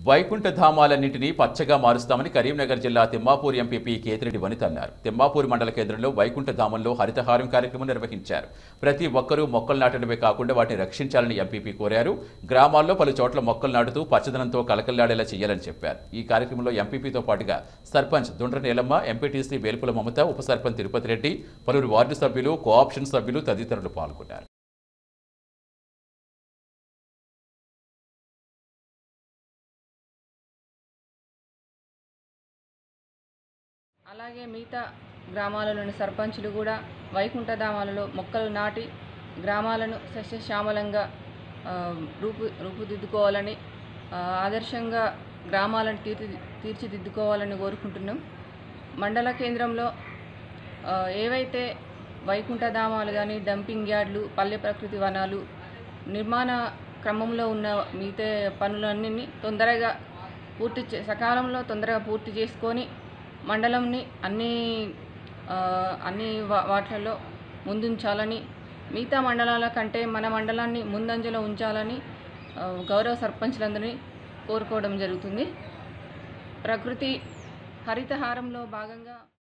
వైకుంఠ ధామాలన్నింటినీ పచ్చగా మారుస్తామని కరీంనగర్ జిల్లా తిమ్మాపూర్ ఎంపీపీ కేతిరెడ్డి వనిత అన్నారు తిమ్మాపూర్ మండల కేంద్రంలో వైకుంఠ ధామంలో హరితహారం కార్యక్రమం నిర్వహించారు ప్రతి ఒక్కరూ మొక్కలు నాటడమే కాకుండా వాటిని రక్షించాలని ఎంపీపీ కోరారు గ్రామాల్లో పలు చోట్ల మొక్కలు నాటుతూ పచ్చదనంతో కలకల్లాడేలా చేయాలని చెప్పారు ఈ కార్యక్రమంలో ఎంపీపీతో పాటుగా సర్పంచ్ దుండ్ర నీలమ్మ ఎంపీటీసీ వేల్పుల మమత ఉప సర్పంచ్ తిరుపతి రెడ్డి పలువురు వార్డు సభ్యులు కోఆప్షన్ సభ్యులు తదితరులు పాల్గొన్నారు అలాగే మిగతా గ్రామాలలోని సర్పంచులు కూడా వైకుంఠధామాలలో మొక్కలు నాటి గ్రామాలను సస్యశ్యామలంగా ఆ, రూపు రూపుదిద్దుకోవాలని ఆ, ఆదర్శంగా గ్రామాలను తీర్చి తీర్చిదిద్దుకోవాలని కోరుకుంటున్నాం మండల కేంద్రంలో ఆ, ఏవైతే వైకుంఠధామాలు కానీ డంపింగ్ యార్డ్లు పల్లె ప్రకృతి వనాలు నిర్మాణ క్రమంలో ఉన్న మిగతా పనులన్నీ తొందరగా పూర్తి చే సకాలంలో తొందరగా పూర్తి చేసుకొని మండలంని అన్ని ఆ, అన్ని వా- వాటిలలో ముందుంచాలని మిగతా మండలాల కంటే మన మండలాన్ని ముందంజలో ఉంచాలని ఆ, గౌరవ సర్పంచ్లందరినీ కోరుకోవడం జరుగుతుంది ప్రకృతి హరితహారంలో భాగంగా